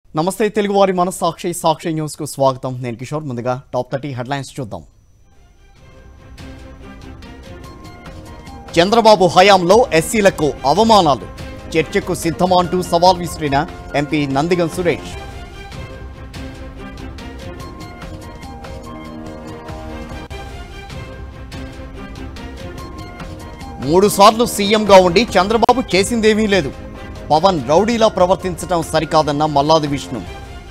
నమస్తే తెలుగువారి మన సాక్షి సాక్షి న్యూస్ కు స్వాగతం నేను కిషోర్ ముందుగా టాప్ థర్టీ హెడ్లైన్స్ చూద్దాం చంద్రబాబు హయాంలో ఎస్సీలకు అవమానాలు చర్చకు సిద్ధమా అంటూ సవాల్ విసిరిన ఎంపీ నందిగం సురేష్ మూడు సార్లు సీఎంగా ఉండి చంద్రబాబు చేసిందేమీ లేదు పవన్ రౌడీలా ప్రవర్తించడం సరికాదన్న మల్లాది విష్ణు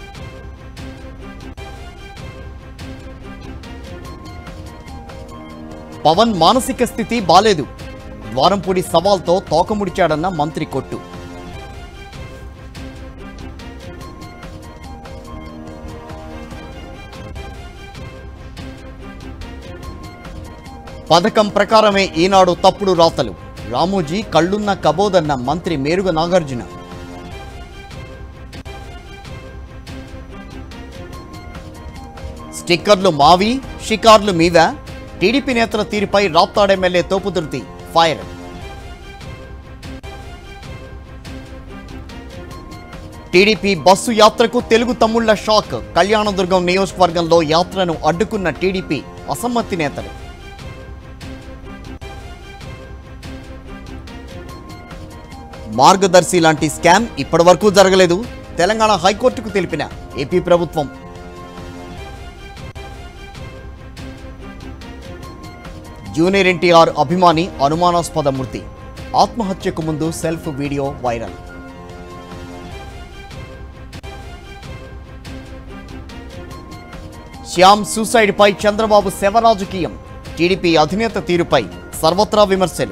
పవన్ మానసిక స్థితి బాలేదు ద్వారంపూడి సవాల్తో తోకముడిచాడన్న మంత్రి కొట్టు పథకం ప్రకారమే ఈనాడు తప్పుడు రాతలు రామోజీ కళ్ళున్న కబోదన్న మంత్రి మేరుగ నాగార్జున స్టిక్కర్లు మావి షికార్లు మీవా టీడీపీ నేతల తీరుపై Raptadu MLA Topudurthi fire TDP bus యాత్రకు తెలుగు తమ్ముళ్ల షాక్ కళ్యాణదుర్గం నియోజకవర్గంలో యాత్రను అడ్డుకున్న టీడీపీ అసమ్మతి నేతలు మార్గదర్శి లాంటి స్కామ్ ఇప్పటివరకు జరగలేదు తెలంగాణ హైకోర్టుకు తెలిపిన ఏపీ ప్రభుత్వం జూనియర్ ఎన్టీఆర్ అభిమాని అనుమానాస్పద మృతి ఆత్మహత్యకు ముందు self video viral Shyam suicide పై చంద్రబాబు శవ రాజకీయం టీడీపీ అధినేత తీరుపై సర్వత్రా విమర్శలు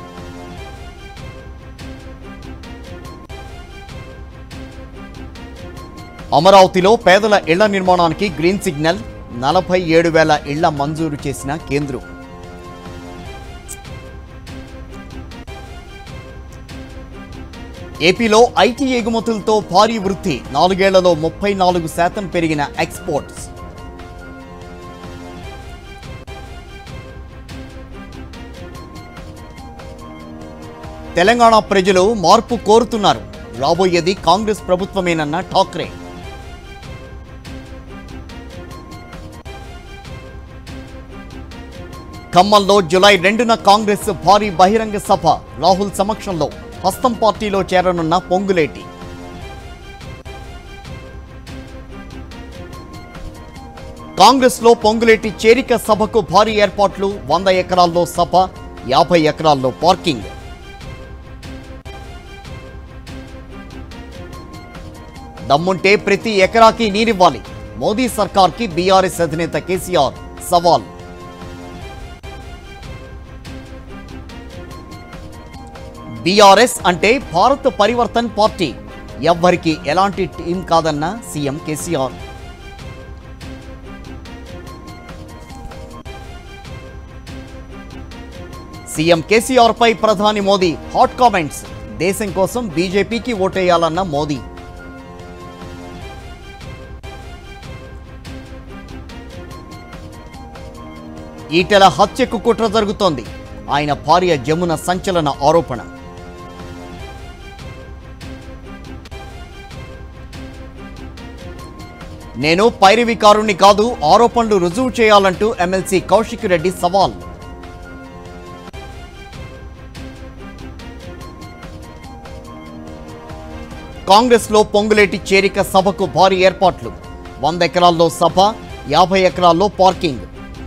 అమరావతిలో పేదల ఇళ్ల నిర్మాణానికి గ్రీన్ సిగ్నల్ నలభై ఏడు వేల ఇళ్ల మంజూరు చేసిన కేంద్రం ఏపీలో ఐటీ ఎగుమతులతో భారీ వృద్ధి నాలుగేళ్లలో ముప్పై నాలుగు శాతం పెరిగిన ఎక్స్పోర్ట్స్ తెలంగాణ ప్రజలు మార్పు కోరుతున్నారు రాబోయేది కాంగ్రెస్ ప్రభుత్వమేనన్న ఠాక్రే ఖమ్మంలో జులై రెండున కాంగ్రెస్ భారీ బహిరంగ సభ రాహుల్ సమక్షంలో హస్తం పార్టీలో చేరనున్న పొంగులేటి కాంగ్రెస్ లో పొంగులేటి చేరిక సభకు భారీ ఏర్పాట్లు వంద ఎకరాల్లో సభ యాభై ఎకరాల్లో పార్కింగ్ దమ్ముంటే ప్రతి ఎకరాకి నీరివ్వాలి మోదీ సర్కార్కి బీఆర్ఎస్ అధినేత కేసీఆర్ సవాల్ బీఆర్ఎస్ అంటే భారత్ పరివర్తన్ పార్టీ ఎవ్వరికి ఎలాంటి టీం కాదన్న సీఎం కేసీఆర్ సీఎం కేసీఆర్ పై ప్రధాని మోదీ హాట్ కామెంట్స్ దేశం కోసం బీజేపీకి ఓటేయాలన్న మోదీ ఈటెల హత్యకు కుట్ర జరుగుతోంది ఆయన భార్య జమున సంచలన ఆరోపణ నేను పైరవికారుణ్ణి కాదు ఆరోపణలు రుజువు చేయాలంటూ ఎమ్మెల్సీ కౌశిక్ రెడ్డి సవాల్ కాంగ్రెస్ లో పొంగులేటి చేరిక సభకు భారీ ఏర్పాట్లు వంద ఎకరాల్లో సభ యాభై ఎకరాల్లో పార్కింగ్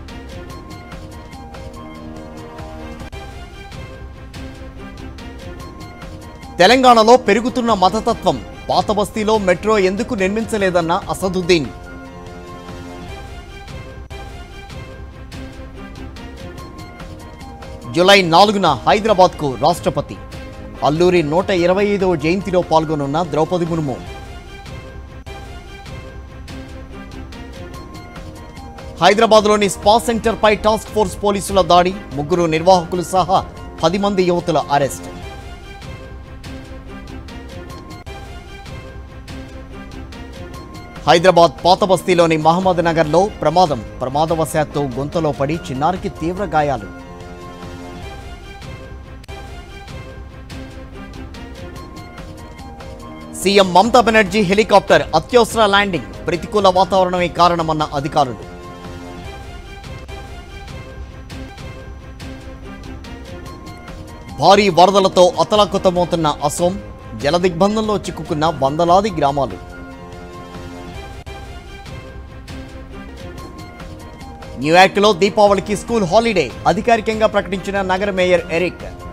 తెలంగాణలో పెరుగుతున్న మతతత్వం పాత బస్తీలో మెట్రో ఎందుకు నిర్మించలేదన్న అసదుద్దీన్ జులై నాలుగున హైదరాబాద్కు రాష్ట్రపతి అల్లూరి నూట ఇరవై ఐదవ జయంతిలో పాల్గొనున్న ద్రౌపది ముర్ము హైదరాబాద్లోని స్పా సెంటర్పై టాస్క్ ఫోర్స్ పోలీసుల దాడి ముగ్గురు నిర్వాహకులు సహా పది మంది యువతుల అరెస్ట్ హైదరాబాద్ పాత బస్తీలోని మహమ్మద్ నగర్లో ప్రమాదం ప్రమాదవశాత్తు గుంతలో పడి చిన్నారికి తీవ్ర గాయాలు సీఎం మమతా బెనర్జీ హెలికాప్టర్ అత్యవసర ల్యాండింగ్ ప్రతికూల వాతావరణమే కారణమన్న అధికారులు భారీ వరదలతో అతలాకుతమవుతున్న అసోం జలదిగ్బంధంలో చిక్కుకున్న వందలాది గ్రామాలు న్యూయార్క్లో దీపావళికి స్కూల్ హాలిడే అధికారికంగా ప్రకటించిన నగర మేయర్ ఎరిక్